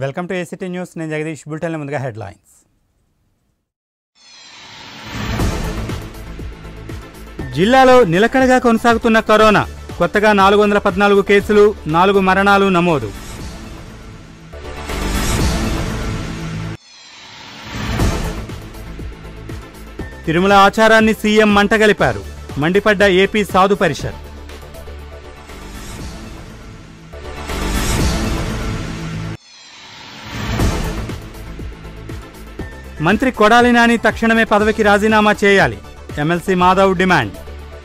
Welcome to ACT news నేను జగదీష్ బులెటిన్ల ముందుగా headlines జిల్లాలో నిలకడగా కొనసాగుతున్న కరోనా కొత్తగా నాలుగు వందల పద్నాలుగు కేసులు నాలుగు మరణాలు నమోదు తిరుమల ఆచారాన్ని సీఎం మంటగలిపారు మండిపడ్డ ఏపీ సాధు పరిషత్ మంత్రి కొడాలి నాని తక్షణమే పదవికి రాజీనామా చేయాలి ఎమ్మెల్సీ మాధవ్ డిమాండ్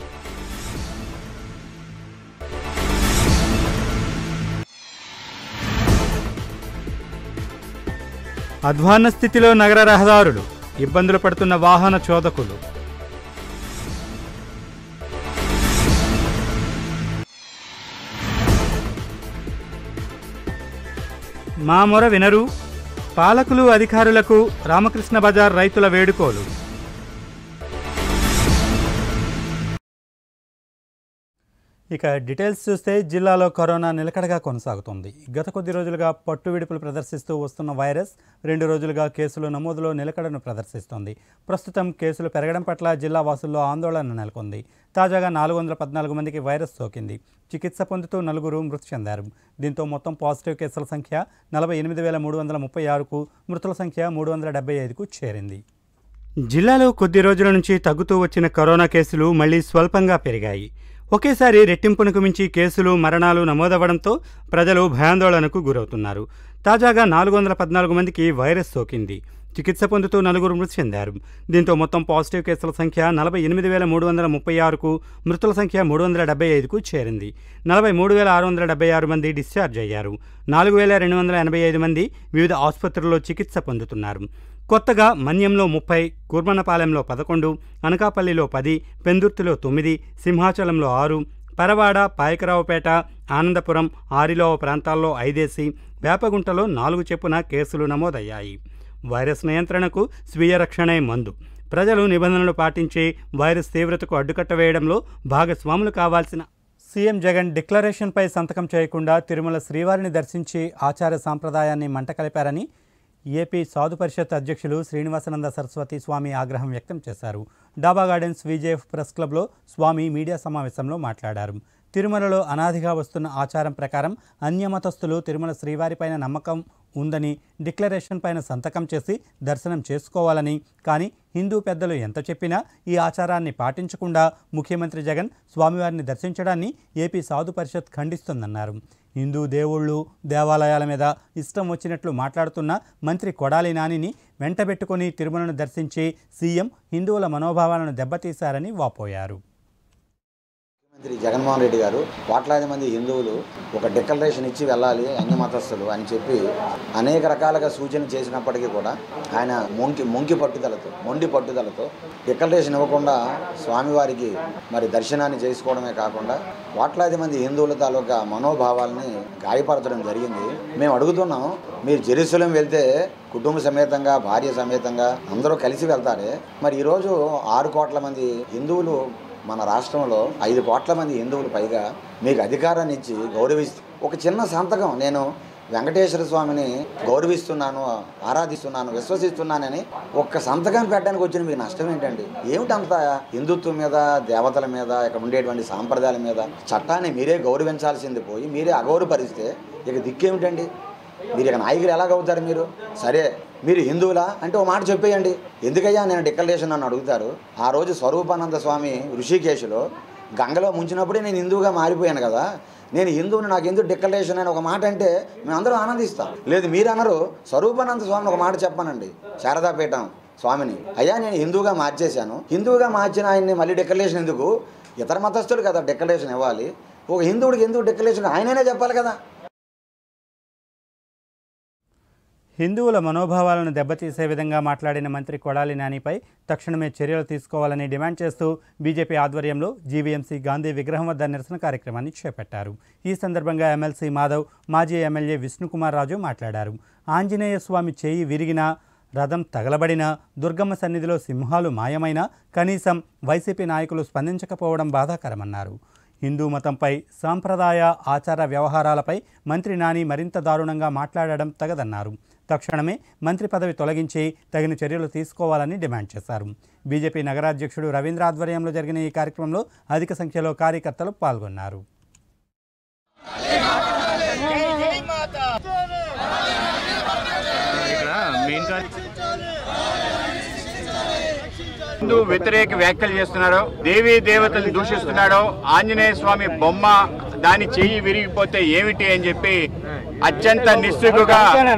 అధ్వాన్న స్థితిలో నగర రహదారులు ఇబ్బందులు పడుతున్న వాహన చోదకులు మా మొర వినరు పాలకులు అధికారులకు రామకృష్ణ బజార్ రైతుల వేడుకోలు ఇక డీటెయిల్స్ చూస్తే జిల్లాలో కరోనా నిలకడగా కొనసాగుతోంది గత కొద్ది రోజులుగా పట్టు విడుపులు ప్రదర్శిస్తూ వస్తున్న వైరస్ రెండు రోజులుగా కేసులు నమోదులో నిలకడను ప్రదర్శిస్తోంది ప్రస్తుతం కేసులు పెరగడం పట్ల జిల్లా వాసుల్లో ఆందోళన నెలకొంది తాజాగా నాలుగు వందల పద్నాలుగు మందికి వైరస్ సోకింది చికిత్స పొందుతూ నలుగురు మృతి చెందారు దీంతో మొత్తం పాజిటివ్ కేసుల సంఖ్య నలభై ఎనిమిది వేల మూడు వందల ముప్పై ఆరుకు మృతుల సంఖ్య మూడు వందల డెబ్బై ఐదుకు చేరింది జిల్లాలో కొద్ది రోజుల నుంచి తగ్గుతూ వచ్చిన కరోనా కేసులు మళ్లీ స్వల్పంగా పెరిగాయి ఒకేసారి రెట్టింపునకు మించి కేసులు మరణాలు నమోదవడంతో ప్రజలు భయాందోళనకు గురవుతున్నారు తాజాగా నాలుగు వందల పద్నాలుగు మందికి వైరస్ సోకింది చికిత్స పొందుతూ నలుగురు మృతి చెందారు దీంతో మొత్తం పాజిటివ్ కేసుల సంఖ్య నలభై ఎనిమిది వేల మూడు వందల ముప్పై ఆరుకు మృతుల సంఖ్య మూడు వందల డెబ్బై ఐదుకు చేరింది నలభై మూడు వేల ఆరు వందల డెబ్బై ఆరు మంది డిశ్చార్జ్ అయ్యారు నాలుగు వేల రెండు వందల ఎనభై ఐదు మంది వివిధ ఆసుపత్రుల్లో చికిత్స పొందుతున్నారు కొత్తగా మన్యంలో ముప్పై కుర్మనపాలెంలో పదకొండు అనకాపల్లిలో పది పెందుర్తిలో తొమ్మిది సింహాచలంలో ఆరు పరవాడ పాయకరావుపేట ఆనందపురం ఆరిలోవ ప్రాంతాల్లో ఐదేసి వేపగుంటలో నాలుగు చెప్పున కేసులు నమోదయ్యాయి వైరస్ నియంత్రణకు స్వీయ రక్షణే మందు ప్రజలు నిబంధనలు పాటించి వైరస్ తీవ్రతకు అడ్డుకట్ట వేయడంలో భాగస్వాములు కావాల్సిన సీఎం జగన్ డిక్లరేషన్పై సంతకం చేయకుండా తిరుమల శ్రీవారిని దర్శించి ఆచార సాంప్రదాయాన్ని మంటకలిపారని ఏపీ సాధు పరిషత్ అధ్యక్షులు శ్రీనివాసనంద సరస్వతి స్వామి ఆగ్రహం వ్యక్తం చేశారు డాబా గార్డెన్స్ విజేఎఫ్ ప్రెస్ క్లబ్లో స్వామి మీడియా సమావేశంలో మాట్లాడారు తిరుమలలో అనాదిగా వస్తున్న ఆచారం ప్రకారం అన్యమతస్థులు తిరుమల శ్రీవారిపైన నమ్మకం ఉందని డిక్లరేషన్ పైన సంతకం చేసి దర్శనం చేసుకోవాలని కానీ హిందూ పెద్దలు ఎంత చెప్పినా ఈ ఆచారాన్ని పాటించకుండా ముఖ్యమంత్రి జగన్ స్వామివారిని దర్శించడాన్ని ఏపీ సాధు పరిషత్ ఖండిస్తుందన్నారు హిందూ దేవుళ్ళు దేవాలయాల మీద ఇష్టం వచ్చినట్లు మాట్లాడుతున్న మంత్రి కొడాలి నానిని వెంటబెట్టుకుని తిరుమలను దర్శించి సీఎం హిందువుల మనోభావాలను దెబ్బతీశారని వాపోయారు ముఖ్యమంత్రి జగన్మోహన్ రెడ్డి గారు కోట్లాది మంది హిందువులు ఒక డిక్లరేషన్ ఇచ్చి వెళ్ళాలి అన్య మతస్థులు అని చెప్పి అనేక రకాలుగా సూచన చేసినప్పటికీ కూడా ఆయన మొంకి మొంకి పట్టుదలతో మొండి పట్టుదలతో డిక్లరేషన్ ఇవ్వకుండా స్వామివారికి మరి దర్శనాన్ని చేసుకోవడమే కాకుండా కోట్లాది మంది హిందువుల తాలూకా మనోభావాల్ని గాయపరచడం జరిగింది మేము అడుగుతున్నాం మీరు జెరూసలేం వెళ్తే కుటుంబ సమేతంగా భార్య సమేతంగా అందరూ కలిసి వెళ్తారే మరి ఈరోజు ఆరు కోట్ల మంది హిందువులు మన రాష్ట్రంలో ఐదు కోట్ల మంది హిందువులు పైగా మీకు అధికారాన్ని ఇచ్చి గౌరవిస్తూ ఒక చిన్న సంతకం నేను వెంకటేశ్వర స్వామిని గౌరవిస్తున్నాను ఆరాధిస్తున్నాను విశ్వసిస్తున్నానని ఒక్క సంతకం పెట్టడానికి వచ్చిన మీకు నష్టం ఏంటండి ఏమిటంత హిందుత్వం మీద దేవతల మీద ఇక్కడ ఉండేటువంటి సాంప్రదాయాల మీద చట్టాన్ని మీరే గౌరవించాల్సింది పోయి మీరే అగౌరవపరిస్తే ఇక దిక్కేమిటండి మీరు ఇక నాయకులు ఎలాగవుతారు మీరు సరే మీరు హిందువులా అంటే ఒక మాట చెప్పేయండి ఎందుకయ్యా నేను డిక్లరేషన్ అని అడుగుతారు ఆ రోజు స్వరూపానంద స్వామి ఋషికేశ్లో గంగలో ముంచినప్పుడే నేను హిందువుగా మారిపోయాను కదా నేను హిందువుని నాకు ఎందుకు డిక్లరేషన్ అని ఒక మాట అంటే మేమందరం ఆనందిస్తాం లేదు మీరు అనరు స్వరూపానంద స్వామిని ఒక మాట చెప్పానండి శారదాపీఠం స్వామిని అయ్యా నేను హిందువుగా మార్చేశాను హిందువుగా మార్చిన ఆయన్ని మళ్ళీ డిక్లరేషన్ ఎందుకు ఇతర మతస్థుడు కదా డిక్లరేషన్ ఇవ్వాలి ఒక హిందువుడికి ఎందుకు డిక్లరేషన్ ఆయననే చెప్పాలి కదా హిందువుల మనోభావాలను దెబ్బతీసే విధంగా మాట్లాడిన మంత్రి కొడాలి నానిపై తక్షణమే చర్యలు తీసుకోవాలని డిమాండ్ చేస్తూ బీజేపీ ఆధ్వర్యంలో జీవీఎంసీ గాంధీ విగ్రహం వద్ద నిరసన కార్యక్రమాన్ని చేపట్టారు ఈ సందర్భంగా ఎమ్మెల్సీ మాధవ్ మాజీ ఎమ్మెల్యే విష్ణుకుమార్ రాజు మాట్లాడారు ఆంజనేయ స్వామి చేయి విరిగినా రథం తగలబడినా దుర్గమ్మ సన్నిధిలో సింహాలు మాయమైనా కనీసం వైసీపీ నాయకులు స్పందించకపోవడం బాధాకరమన్నారు హిందూ మతంపై సాంప్రదాయ ఆచార వ్యవహారాలపై మంత్రి నాని మరింత దారుణంగా మాట్లాడడం తగదన్నారు తక్షణమే మంత్రి పదవి తొలగించి తగిన చర్యలు తీసుకోవాలని డిమాండ్ చేశారు బీజేపీ నగరాధ్యక్షుడు రవీంద్ర ఆధ్వర్యంలో జరిగిన ఈ కార్యక్రమంలో అధిక సంఖ్యలో కార్యకర్తలు పాల్గొన్నారు హిందూ వ్యతిరేక వ్యాఖ్యలు చేస్తున్నాడో దేవీ దేవతల్ని దూషిస్తున్నాడో ఆంజనేయ స్వామి బొమ్మ దాని చెయ్యి విరిగిపోతే ఏమిటి అని చెప్పి అత్యంత నిస్సిగ్గుగా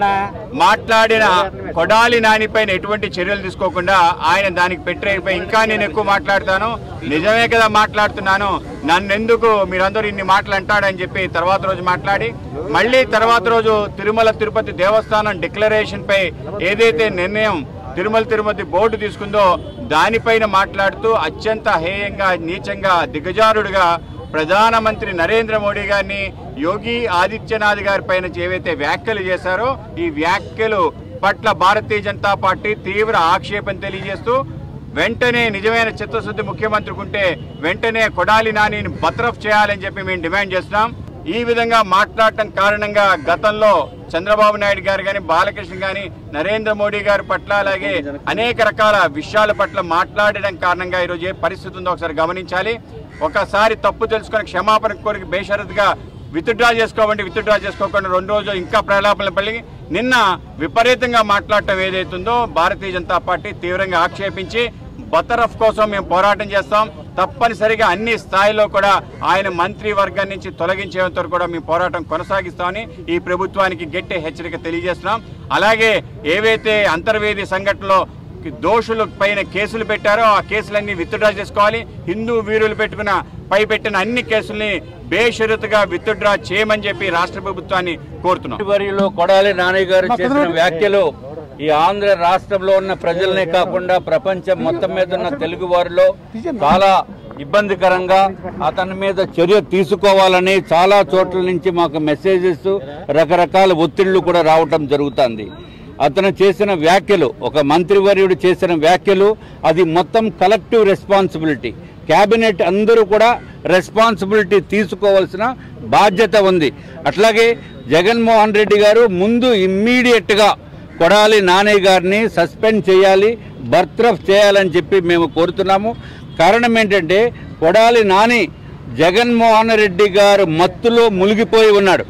మాట్లాడిన కొడాలి నానిపైన ఎటువంటి చర్యలు తీసుకోకుండా ఆయన దానికి పెట్టరేపై ఇంకా నేను ఎక్కువ మాట్లాడతాను నిజమే కదా మాట్లాడుతున్నాను నన్నెందుకు మీరందరూ ఇన్ని మాటలు అంటాడని చెప్పి తర్వాత రోజు మాట్లాడి మళ్ళీ తర్వాత రోజు తిరుమల తిరుపతి దేవస్థానం డిక్లరేషన్ పై ఏదైతే నిర్ణయం తిరుమల తిరుపతి బోర్డు తీసుకుందో దానిపైన మాట్లాడుతూ అత్యంత హేయంగా నీచంగా దిగజారుడుగా ప్రధానమంత్రి నరేంద్ర మోడీ గారిని యోగి ఆదిత్యనాథ్ గారి పైన ఏవైతే వ్యాఖ్యలు చేశారో ఈ వ్యాఖ్యలు పట్ల భారతీయ జనతా పార్టీ తీవ్ర ఆక్షేపం తెలియజేస్తూ వెంటనే నిజమైన చిత్తశుద్ధి ముఖ్యమంత్రికి ఉంటే వెంటనే కొడాలి నానిని బత్రఫ్ చేయాలని చెప్పి మేము డిమాండ్ చేస్తున్నాం ఈ విధంగా మాట్లాడటం కారణంగా గతంలో చంద్రబాబు నాయుడు గారు కానీ బాలకృష్ణ గాని నరేంద్ర మోడీ గారి పట్ల అలాగే అనేక రకాల విషయాల పట్ల మాట్లాడడం కారణంగా ఈరోజు ఏ పరిస్థితి ఉందో ఒకసారి గమనించాలి ఒకసారి తప్పు తెలుసుకొని క్షమాపణ కోరిక బేషరతుగా విత్డ్రా చేసుకోమంటే విత్డ్రా చేసుకోకుండా రెండు రోజులు ఇంకా ప్రలాపనలు పల్లి నిన్న విపరీతంగా మాట్లాడటం ఏదైతుందో భారతీయ జనతా పార్టీ తీవ్రంగా ఆక్షేపించి బతరఫ్ కోసం మేము పోరాటం చేస్తాం తప్పనిసరిగా అన్ని స్థాయిలో కూడా ఆయన మంత్రి వర్గం నుంచి తొలగించేంత వరకు కూడా మేము పోరాటం కొనసాగిస్తామని ఈ ప్రభుత్వానికి గట్టి హెచ్చరిక తెలియజేస్తున్నాం అలాగే ఏవైతే అంతర్వేది సంఘటనలో దోషుల పైన కేసులు పెట్టారో ఆ కేసులన్నీ విత్డ్రా చేసుకోవాలి హిందూ వీరులు పెట్టుకున్న పై పెట్టిన అన్ని కేసుల్ని బేషరతుగా విత్డ్రా చేయమని చెప్పి రాష్ట్ర ప్రభుత్వాన్ని కోరుతున్నాం వర్యులు కొడాలి నాని గారు చేసిన వ్యాఖ్యలు ఈ ఆంధ్ర రాష్ట్రంలో ఉన్న ప్రజలనే కాకుండా ప్రపంచం మొత్తం మీద ఉన్న తెలుగు వారిలో చాలా ఇబ్బందికరంగా అతని మీద చర్య తీసుకోవాలని చాలా చోట్ల నుంచి మాకు మెసేజెస్ రకరకాల ఒత్తిళ్లు కూడా రావటం జరుగుతుంది అతను చేసిన వ్యాఖ్యలు ఒక మంత్రివర్యుడు చేసిన వ్యాఖ్యలు అది మొత్తం కలెక్టివ్ రెస్పాన్సిబిలిటీ కేబినెట్ అందరూ కూడా రెస్పాన్సిబిలిటీ తీసుకోవాల్సిన బాధ్యత ఉంది అట్లాగే జగన్మోహన్ రెడ్డి గారు ముందు ఇమ్మీడియట్గా కొడాలి నానయ్య గారిని సస్పెండ్ చేయాలి బర్త్రఫ్ చేయాలని చెప్పి మేము కోరుతున్నాము కారణం ఏంటంటే కొడాలి నాని జగన్మోహన్ రెడ్డి గారు మత్తులో మునిగిపోయి ఉన్నాడు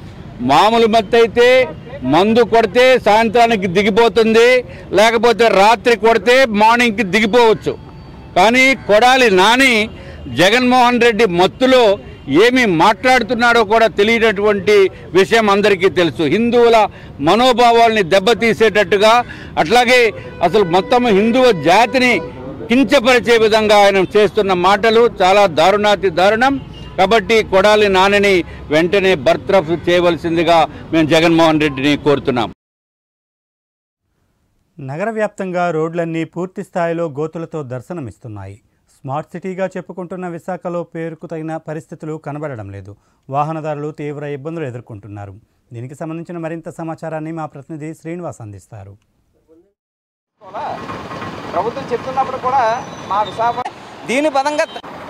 మామూలు మత్తు అయితే మందు కొడితే సాయంత్రానికి దిగిపోతుంది లేకపోతే రాత్రి కొడితే మార్నింగ్కి దిగిపోవచ్చు కానీ కొడాలి నాని జగన్మోహన్ రెడ్డి మత్తులో ఏమి మాట్లాడుతున్నాడో కూడా తెలియనటువంటి విషయం అందరికీ తెలుసు హిందువుల మనోభావాల్ని దెబ్బతీసేటట్టుగా అట్లాగే అసలు మొత్తం హిందువ జాతిని కించపరిచే విధంగా ఆయన చేస్తున్న మాటలు చాలా దారుణాతి దారుణం కాబట్టి కొడాలి నానిని వెంటనే బర్త్రఫ్ చేయవలసిందిగా మేము జగన్మోహన్ రెడ్డిని కోరుతున్నాం నగర వ్యాప్తంగా రోడ్లన్నీ పూర్తి స్థాయిలో గోతులతో దర్శనమిస్తున్నాయి స్మార్ట్ సిటీగా చెప్పుకుంటున్న విశాఖలో పేరుకు తగిన పరిస్థితులు కనబడడం లేదు వాహనదారులు తీవ్ర ఇబ్బందులు ఎదుర్కొంటున్నారు దీనికి సంబంధించిన మరింత సమాచారాన్ని మా ప్రతినిధి శ్రీనివాస్ అందిస్తారు కూడా ప్రభుత్వం చెప్తున్నప్పుడు కూడా మా విశాఖపట్నం దీని పదంగా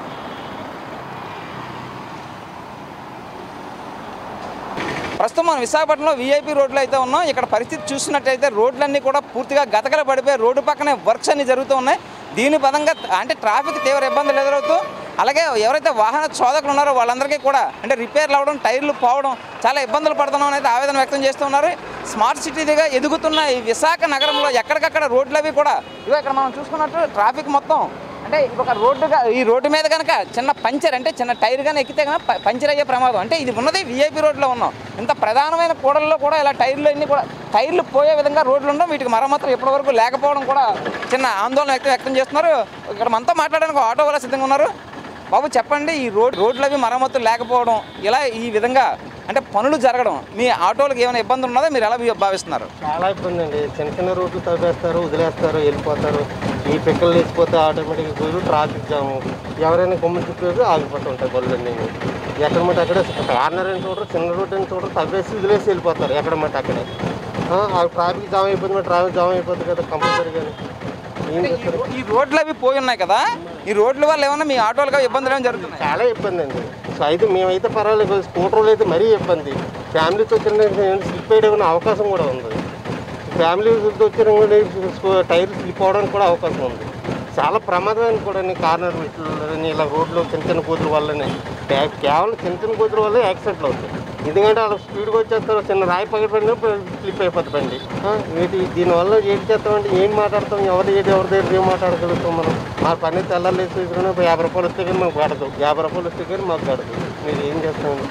ప్రస్తుతం మనం విశాఖపట్నంలో వీఐపీ రోడ్లు అయితే ఉన్నాం ఇక్కడ పరిస్థితి చూసినట్టయితే రోడ్లన్నీ కూడా పూర్తిగా గతగల పడిపోయి రోడ్డు పక్కనే వర్క్స్ అన్ని జరుగుతూ ఉన్నాయి దీని పదంగా అంటే ట్రాఫిక్ తీవ్ర ఇబ్బందులు ఎదురవుతూ అలాగే ఎవరైతే వాహన చోదకులు ఉన్నారో వాళ్ళందరికీ కూడా అంటే రిపేర్లు అవ్వడం టైర్లు పోవడం చాలా ఇబ్బందులు పడుతున్నాం అనేది ఆవేదన వ్యక్తం చేస్తూ ఉన్నారు స్మార్ట్ సిటీగా ఎదుగుతున్న ఈ విశాఖ నగరంలో ఎక్కడికక్కడ రోడ్లు అవి కూడా ఇగో ఇక్కడ మనం చూసుకున్నట్టు ట్రాఫిక్ మొత్తం అంటే ఒక రోడ్డుగా ఈ రోడ్డు మీద కనుక చిన్న పంచర్ అంటే చిన్న టైర్ కానీ ఎక్కితే కనుక ప- పంచర్ అయ్యే ప్రమాదం అంటే ఇది ఉన్నది విఐపి రోడ్లో ఉన్నాం ఇంత ప్రధానమైన కూడల్లో కూడా ఇలా టైర్లు అన్ని కూడా టైర్లు పోయే విధంగా రోడ్లు ఉండడం వీటికి మరమ్మతులు ఇప్పటివరకు లేకపోవడం కూడా చిన్న ఆందోళన వ్యక్తం వ్యక్తం చేస్తున్నారు ఇక్కడ మనతో మాట్లాడడానికి ఒక ఆటో వాళ్ళు సిద్ధంగా ఉన్నారు బాబు చెప్పండి ఈ రోడ్ రోడ్లు అవి మరమ్మతులు లేకపోవడం ఇలా ఈ విధంగా అంటే పనులు జరగడం మీ ఆటోలకు ఏమైనా ఇబ్బంది ఉన్నదో మీరు ఎలా భావిస్తున్నారు చాలా ఇబ్బంది అండి చిన్న చిన్న రోడ్లు తవ్వేస్తారు వదిలేస్తారు వెళ్ళిపోతారు ఈ పిక్కలు లేచిపోతే ఆటోమేటిక్గా కుదురు ట్రాఫిక్ జామ్ ఎవరైనా గుమ్మడి చుట్టూ ఆగిపోతూ ఉంటాయి బళ్ళు అన్నీ ఎక్కడ మటు అక్కడే కార్నర్ అని చూడరు చిన్న రోడ్డు అని చూడరు తవ్వేసి వదిలేసి వెళ్ళిపోతారు ఎక్కడ మటు అక్కడే ఆ, ఆ ట్రాఫిక్ జామ్ అయిపోతుంది మరి ట్రాఫిక్ జామ్ అయిపోతుంది కదా కంపల్సరీగా ఏం చేస్తారు ఈ రోడ్లు అవి పోయి ఉన్నాయి కదా ఈ రోడ్ల వల్ల ఏమన్నా మీ ఆటోలుగా ఇబ్బందులు ఏమైనా జరుగుతున్నాయి చాలా ఇబ్బంది అండి సో అయితే మేమైతే పర్వాలేదు స్కూటర్లు అయితే మరీ ఇబ్బంది ఫ్యామిలీతో వచ్చిన స్లిప్ అయ్యే అవకాశం కూడా ఉంది ఫ్యామిలీతో వచ్చిన టైర్ స్లిప్ అవడానికి కూడా అవకాశం ఉంది చాలా ప్రమాదమైన కూడా కార్నర్ వీటిలోని ఇలా రోడ్లు చిన్న చిన్న కూతురు వల్లనే కే- కేవలం చిన్న చిన్న కూతురు వల్లే యాక్సిడెంట్లు అవుతాయి ఎందుకంటే వాళ్ళు స్పీడ్గా వచ్చేస్తారు చిన్న రాయి పక్కన పడిన స్లిప్ అయిపోతుంది బండి ఆ, వీటి దీనివల్ల ఏం చేస్తామంటే ఏం మాట్లాడతాం ఎవరు ఏది ఎవరి దగ్గర ఏం మాట్లాడగలుగుతాం మనం మా పని తెల్లాలేసి తీసుకుని యాభై రూపాయలు వస్తే కానీ మాకు పడదు యాభై రూపాయలు వస్తే కానీ మాకు పడదు మీరు ఏం చేస్తామండి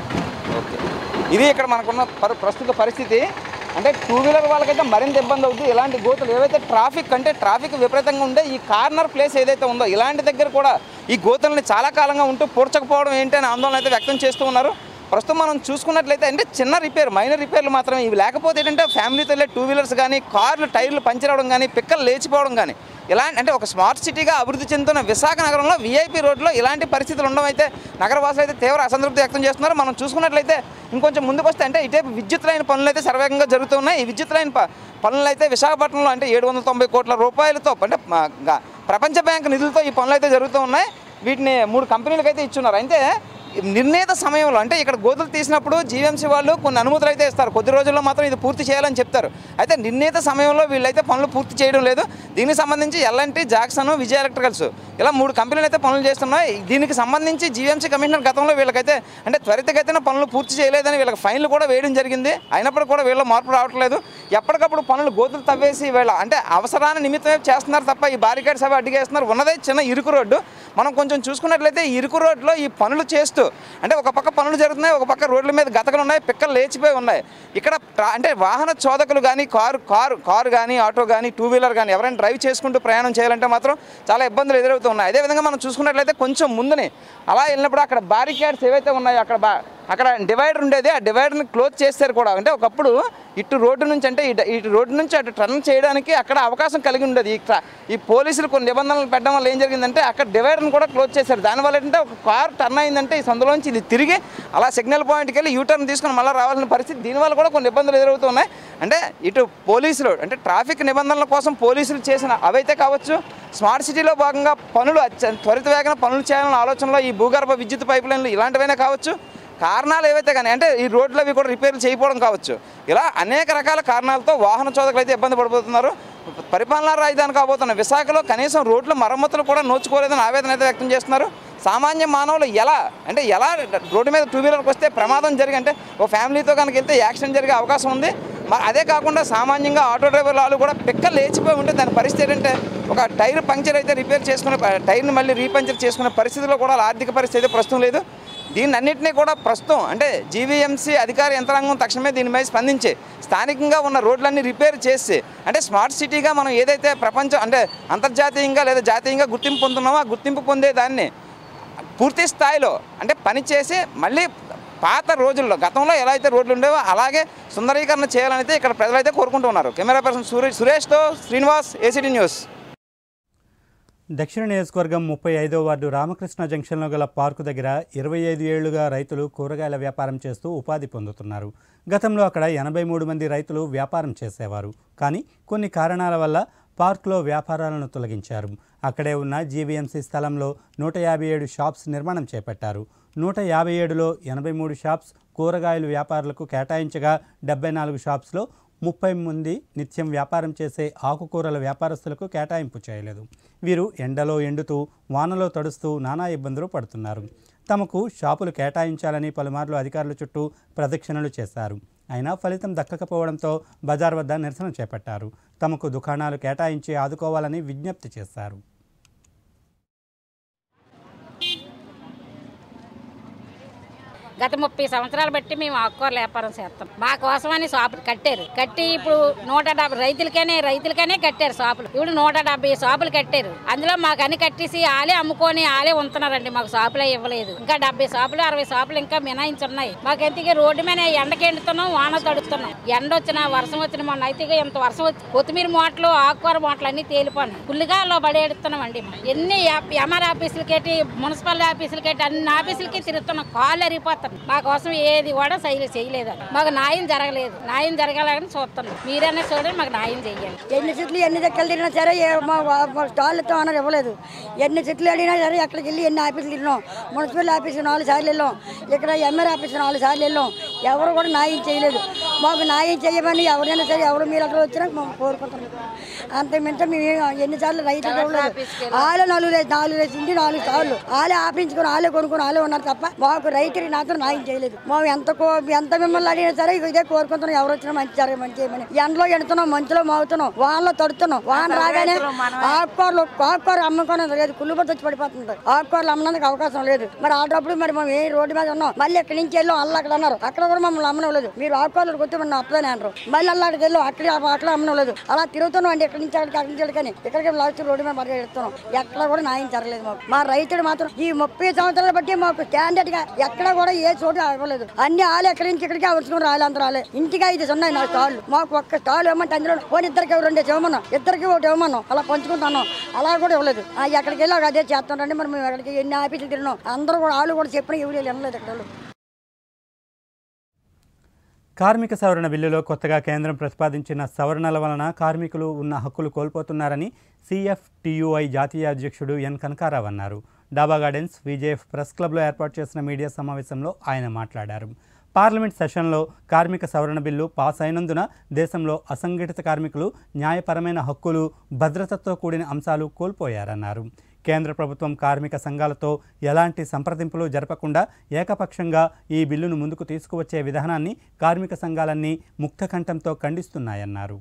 ఇది ఇక్కడ మనకున్న పరి- ప్రస్తుత పరిస్థితి అంటే టూ వీలర్ వాళ్ళకైతే మరింత ఇబ్బంది అవుతుంది ఇలాంటి గోతులు ఏవైతే ట్రాఫిక్ అంటే ట్రాఫిక్ విపరీతంగా ఉండే ఈ కార్నర్ ప్లేస్ ఏదైతే ఉందో ఇలాంటి దగ్గర కూడా ఈ గోతుల్ని చాలా కాలంగా ఉంటూ పూడ్చకపోవడం ఏంటి అని ఆందోళన అయితే వ్యక్తం చేస్తూ ఉన్నారు ప్రస్తుతం మనం చూసుకున్నట్లయితే అంటే చిన్న రిపేర్ మైనర్ రిపేర్లు మాత్రమే ఇవి లేకపోతే ఏంటంటే ఫ్యామిలీతో వెళ్ళే టూ వీలర్స్ కానీ కార్లు టైర్లు పంచర్ అవడం కానీ పిక్కలు లేచిపోవడం కానీ ఇలాంటి అంటే ఒక స్మార్ట్ సిటీగా అభివృద్ధి చెందుతున్న విశాఖ నగరంలో వీఐపీ రోడ్లో ఇలాంటి పరిస్థితులు ఉండడం అయితే నగరవాసులు అయితే తీవ్ర అసంతృప్తి వ్యక్తం చేస్తున్నారు మనం చూసుకున్నట్లయితే ఇంకొంచెం ముందుకు వస్తే అంటే ఇటే విద్యుత్ లైన్ పనులు అయితే సర్వేగంగా జరుగుతున్నాయి ఈ విద్యుత్ లైన్ ప- పనులు అయితే విశాఖపట్నంలో అంటే ఏడు వందల తొంభై కోట్ల రూపాయలతో అంటే మ- గ- ప్రపంచ బ్యాంక్ నిధులతో ఈ పనులు అయితే జరుగుతూ ఉన్నాయి వీటిని మూడు కంపెనీలకు అయితే ఇచ్చున్నారు అయితే నిర్ణీత సమయంలో అంటే ఇక్కడ గోతులు తీసినప్పుడు జీవీఎంసీ వాళ్ళు కొన్ని అనుమతులు అయితే ఇస్తారు కొద్ది రోజుల్లో మాత్రం ఇది పూర్తి చేయాలని చెప్తారు అయితే నిర్ణీత సమయంలో వీళ్ళైతే పనులు పూర్తి చేయడం లేదు దీనికి సంబంధించి ఎల్ఎన్టీ జాక్సన్ విజయ ఎలక్ట్రికల్స్ ఇలా మూడు కంపెనీలు అయితే పనులు చేస్తున్నాయి దీనికి సంబంధించి జీవీఎంసీ కమిషనర్ గతంలో వీళ్ళకైతే అంటే త్వరితగతిన పనులు పూర్తి చేయలేదని వీళ్ళకి ఫైన్లు కూడా వేయడం జరిగింది అయినప్పుడు కూడా వీళ్ళ మార్పు రావట్లేదు ఎప్పటికప్పుడు పనులు గోతులు తవ్వేసి వీళ్ళ అంటే అవసరాన్ని నిమిత్తమే చేస్తున్నారు తప్ప ఈ బారికేడ్స్ అవి అడ్డుగేస్తున్నారు ఉన్నదే చిన్న ఇరుకు రోడ్డు మనం కొంచెం చూసుకున్నట్లయితే ఈ ఇరుకు రోడ్లో ఈ పనులు చేస్తూ అంటే ఒక పక్క పనులు జరుగుతున్నాయి ఒక పక్క రోడ్ల మీద గతకలు ఉన్నాయి పిక్కలు లేచిపోయి ఉన్నాయి ఇక్కడ ట్రా- అంటే వాహన చోదకులు కానీ కారు కారు కారు కానీ ఆటో కానీ టూ వీలర్ కానీ ఎవరైనా డ్రైవ్ చేసుకుంటూ ప్రయాణం చేయాలంటే మాత్రం చాలా ఇబ్బందులు ఎదురవుతున్నాయి అదేవిధంగా మనం చూసుకున్నట్లయితే కొంచెం ముందుని అలా వెళ్ళినప్పుడు అక్కడ బారికేడ్స్ ఏవైతే ఉన్నాయో అక్కడ బా అక్కడ డివైడర్ ఉండేది ఆ డివైడర్ని క్లోజ్ చేస్తారు కూడా అంటే ఒకప్పుడు ఇటు రోడ్డు నుంచి అంటే ఇటు ఇటు రోడ్డు నుంచి అటు టర్న్ చేయడానికి అక్కడ అవకాశం కలిగి ఉండేది ఈ ట్రా- ఈ పోలీసులు కొన్ని నిబంధనలు పెట్టడం వల్ల ఏం జరిగిందంటే అక్కడ డివైడర్ని కూడా క్లోజ్ చేశారు దానివల్ల ఏంటంటే ఒక కార్ టర్న్ అయిందంటే ఈ సందులోంచి ఇది తిరిగి అలా సిగ్నల్ పాయింట్కి వెళ్ళి యూటర్న్ తీసుకొని మళ్ళీ రావాల్సిన పరిస్థితి దీనివల్ల కూడా కొన్ని ఇబ్బందులు ఎదురవుతున్నాయి అంటే ఇటు పోలీసులు అంటే ట్రాఫిక్ నిబంధనల కోసం పోలీసులు చేసిన అవైతే కావచ్చు స్మార్ట్ సిటీలో భాగంగా పనులు అత్య- త్వరిత వేగన పనులు చేయాలన్న ఆలోచనలో ఈ భూగర్భ విద్యుత్ పైప్ లైన్లు ఇలాంటివైనా కావచ్చు కారణాలు ఏవైతే కానీ అంటే ఈ రోడ్లు అవి కూడా రిపేర్లు చేయకపోవడం కావచ్చు ఇలా అనేక రకాల కారణాలతో వాహన చోదకులు అయితే ఇబ్బంది పడిపోతున్నారు పరిపాలనా రాజధాని కాబోతున్న విశాఖలో కనీసం రోడ్ల మరమ్మతులు కూడా నోచుకోలేదని ఆవేదన అయితే వ్యక్తం చేస్తున్నారు సామాన్య మానవులు ఎలా అంటే ఎలా రోడ్డు మీద టూ వీలర్కి వస్తే ప్రమాదం జరిగి అంటే ఓ ఫ్యామిలీతో కనుక వెళ్తే యాక్సిడెంట్ జరిగే అవకాశం ఉంది మరి అదే కాకుండా సామాన్యంగా ఆటో డ్రైవర్లు వాళ్ళు కూడా పిక్క లేచిపోయి ఉంటే దాని పరిస్థితి ఏంటంటే ఒక టైర్ పంక్చర్ అయితే రిపేర్ చేసుకునే టైర్ని మళ్ళీ రీపంచర్ చేసుకునే పరిస్థితిలో కూడా వాళ్ళ ఆర్థిక పరిస్థితి అయితే ప్రస్తుతం లేదు దీన్ని అన్నింటినీ కూడా ప్రస్తుతం అంటే జీవీఎంసీ అధికార యంత్రాంగం తక్షణమే దీనిపై స్పందించి స్థానికంగా ఉన్న రోడ్లన్నీ రిపేర్ చేసి అంటే స్మార్ట్ సిటీగా మనం ఏదైతే ప్రపంచం అంటే అంతర్జాతీయంగా లేదా జాతీయంగా గుర్తింపు పొందుతున్నామో ఆ గుర్తింపు పొందే దాన్ని పూర్తి స్థాయిలో అంటే పనిచేసి మళ్ళీ పాత రోజుల్లో గతంలో ఎలా అయితే రోడ్లు ఉండేవో అలాగే సుందరీకరణ చేయాలని అయితే ఇక్కడ ప్రజలైతే కోరుకుంటున్నారు కెమెరా పర్సన్ సురేష్ సురేష్తో శ్రీనివాస్ ఏసీటీ న్యూస్ దక్షిణ నియోజకవర్గం ముప్పై ఐదో వార్డు రామకృష్ణ జంక్షన్లో గల పార్కు దగ్గర ఇరవై ఐదు ఏళ్లుగా రైతులు కూరగాయల వ్యాపారం చేస్తూ ఉపాధి పొందుతున్నారు గతంలో అక్కడ ఎనభై మూడు మంది రైతులు వ్యాపారం చేసేవారు కానీ కొన్ని కారణాల వల్ల పార్కులో వ్యాపారాలను తొలగించారు అక్కడే ఉన్న జీవీఎంసీ స్థలంలో నూట యాభై ఏడు షాప్స్ నిర్మాణం చేపట్టారు నూట యాభై ఏడులో ఎనభై మూడు షాప్స్ కూరగాయలు వ్యాపారులకు కేటాయించగా డెబ్బై నాలుగు షాప్స్లో ముప్పై మంది నిత్యం వ్యాపారం చేసే ఆకుకూరల వ్యాపారస్తులకు కేటాయింపు చేయలేదు వీరు ఎండలో ఎండుతూ వానలో తడుస్తూ నానా ఇబ్బందులు పడుతున్నారు తమకు షాపులు కేటాయించాలని పలుమార్లు అధికారుల చుట్టూ ప్రదక్షిణలు చేశారు అయినా ఫలితం దక్కకపోవడంతో బజార్ వద్ద నిరసన చేపట్టారు తమకు దుకాణాలు కేటాయించి ఆదుకోవాలని విజ్ఞప్తి చేశారు గత ముప్పై సంవత్సరాలు బట్టి మేము ఆకుకూరల వ్యాపారం చేస్తాం మా కోసమని షాపులు కట్టారు కట్టి ఇప్పుడు నూట డెబ్బై రైతులకనే రైతులకనే కట్టారు షాపులు ఇప్పుడు నూట డెబ్బై షాపులు కట్టారు అందులో మాకు అన్ని కట్టేసి ఆలే అమ్ముకొని ఆలే ఉంటున్నారండి మాకు షాపులే ఇవ్వలేదు ఇంకా డెబ్బై షాపులు అరవై షాపులు ఇంకా మినాయించి ఉన్నాయి మాకు ఎంతగా రోడ్డు మీద ఎండకి ఎండుతున్నాం వాన తడుస్తున్నాం ఎండ వచ్చినా వర్షం వచ్చిన మొన్న అయితే ఇక ఇంత వర్షం వచ్చి కొత్తిమీర మూటలు ఆకుకూర మూటలు అన్ని తేలిపోయినాయి పుల్లిగాల్లో పడేడుతున్నాం అండి ఎన్ని ఎంఆర్ ఆఫీసులకేటి మున్సిపల్ ఆఫీసులకేటి అన్ని ఆఫీసులకి తిరుగుతున్నాం కాళ్ళు అరిగిపోతున్నాయి చేస్తాం మా కోసం ఏది కూడా చేయలేదు చేయలేదు మాకు న్యాయం జరగలేదు న్యాయం జరగాలని చూస్తున్నాం మీరన్నా చూడండి మాకు న్యాయం చెయ్యండి ఎన్ని చెట్లు ఎన్ని దగ్గర తిరిగినా సరే ఏ- మా మా స్టాల్తో అన్నారు ఇవ్వలేదు ఎన్ని చెట్లు అడిగినా సరే ఎక్కడికి వెళ్ళి ఎన్ని ఆఫీసులు తిరిగినాం మున్సిపల్ ఆఫీసు నాలుగు సార్లు వెళ్ళాం ఇక్కడ ఎంఆర్ ఆఫీసు నాలుగు సార్లు వెళ్ళాం ఎవరు కూడా న్యాయం చేయలేదు మాకు న్యాయం చేయమని ఎవరైనా సరే ఎవరు మీరు అక్కడ వచ్చినా మేము కోరుకుంటున్నాం అంత మింత మేము ఎన్నిసార్లు రైతులు ఇవ్వలేదు వాళ్ళే నాలుగు రేసి నాలుగు రేసి ఇంటి నాలుగు సార్లు వాళ్ళే ఆపించుకుని వాళ్ళే కొనుక్కుని వాళ్ళే ఉన్నారు తప్ప మాకు రైతులు నాతో న్యాయం చేయలేదు మేము ఎంత కో ఎంత మిమ్మల్ని అడిగినా సరే ఇదే కోరుకుంటున్నాం ఎవరు వచ్చినా మంచి జరగ మంచి చేయమని ఎండలో ఎండుతున్నాం మంచులో మోగుతున్నాం వానలో తడుతున్నాం వాన రాగానే ఆకుకూరలు ఆకుకూర అమ్ముకోవడం లేదు కుళ్ళుబడి వచ్చి పడిపోతుంది ఆకుకూరలు అమ్మడానికి అవకాశం లేదు మరి ఆటప్పుడు మరి మేము ఏ రోడ్డు మీద ఉన్నాం మళ్ళీ ఇక్కడి నుంచి వెళ్ళాం అల్ల అక్కడ అన్నారు అక్కడ కూడా మమ్మల్ని అమ్మనలేదు మీరు ఆకుకూరలు కొట్టి మనం అప్పుదని అన్నారు మళ్ళీ అల్ల అక్కడికి వెళ్ళాం అక్కడ అట్లా అమ్మనలేదు అలా తిరుగుతున్నాం అండి ఇక్కడి నుంచి అక్కడికి అక్కడి నుంచి కానీ ఇక్కడికి లాస్ట్ రోడ్డు మీద మరి వెళ్తున్నాం ఎక్కడ కూడా న్యాయం జరగలేదు మాకు మా రైతుడు మాత్రం ఈ ముప్పై సంవత్సరాలు బట్టి మాకు స్టాండర్డ్ గా ఎక్కడ కూడా ఏ చోటు అవ్వలేదు అన్ని ఆలు ఎక్కడి నుంచి ఇక్కడికి అవసరం రాలే అంత రాలే ఇంటికి ఐదు ఉన్నాయి నా స్టాళ్ళు మాకు ఒక్క స్టాల్ ఇవ్వమంటే అందులో పోనీ ఇద్దరికి రెండు ఇవ్వమన్నాం ఇద్దరికి ఒకటి ఇవ్వమన్నాం అలా పంచుకుంటున్నాం అలా కూడా ఇవ్వలేదు ఆ, ఎక్కడికి వెళ్ళి అదే చేస్తుంటే మరి మేము ఎక్కడికి ఎన్ని ఆఫీసులు తిరిగినాం అందరూ కూడా వాళ్ళు కూడా చెప్పిన ఎవరు వినలేదు ఇక్కడ వాళ్ళు. కార్మిక సవరణ బిల్లులో కొత్తగా కేంద్రం ప్రతిపాదించిన సవరణల వలన కార్మికులు ఉన్న హక్కులు కోల్పోతున్నారని సిఎఫ్టియుఐ జాతీయ అధ్యక్షుడు ఎన్ కనకారావు అన్నారు డాబా గార్డెన్స్ విజేఎఫ్ ప్రెస్ క్లబ్లో ఏర్పాటు చేసిన మీడియా సమావేశంలో ఆయన మాట్లాడారు పార్లమెంట్ సెషన్లో కార్మిక సవరణ బిల్లు పాస్ అయినందున దేశంలో అసంఘటిత కార్మికులు న్యాయపరమైన హక్కులు భద్రతతో కూడిన అంశాలు కోల్పోయారన్నారు కేంద్ర ప్రభుత్వం కార్మిక సంఘాలతో ఎలాంటి సంప్రదింపులు జరపకుండా ఏకపక్షంగా ఈ బిల్లును ముందుకు తీసుకువచ్చే విధానాన్ని కార్మిక సంఘాలన్నీ ముక్తకంఠంతో ఖండిస్తున్నాయన్నారు